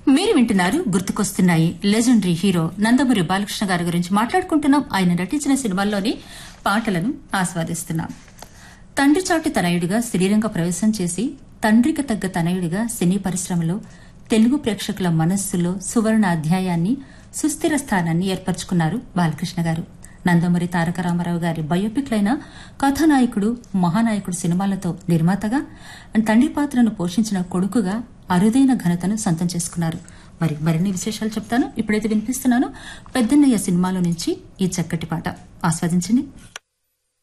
మీరు వింటున్నారు గుర్తుకొస్తున్నాయి లెజెండరీ హీరో నందమూరి బాలకృష్ణ గారి గురించి మాట్లాడుకుంటున్నాం ఆయన నటించిన సినిమాల్లోని పాటలను ఆస్వాదిస్తున్నాం తండ్రి చాటు తనయుడిగా శ్రీరంగ ప్రవేశం చేసి తండ్రికి తగ్గ తనయుడిగా సినీ పరిశ్రమలో తెలుగు ప్రేక్షకుల మనస్సులో సువర్ణ అధ్యాయాన్ని సుస్థిర స్థానాన్ని ఏర్పరచుకున్నారు బాలకృష్ణ గారు నందమూరి తారక రామారావు గారి బయోపిక్లైన కథానాయకుడు మహానాయకుడు సినిమాలతో నిర్మాతగా తండ్రి పాత్రను పోషించిన కొడుకుగా అరుదైన ఘనతను సొంతం చేసుకున్నారు మరి మరిన్ని విశేషాలు చెప్తాను ఇప్పుడైతే వినిపిస్తున్నాను పెద్దన్నయ్య సినిమాలో నుంచి ఈ చక్కటి పాట ఆస్వాదించండి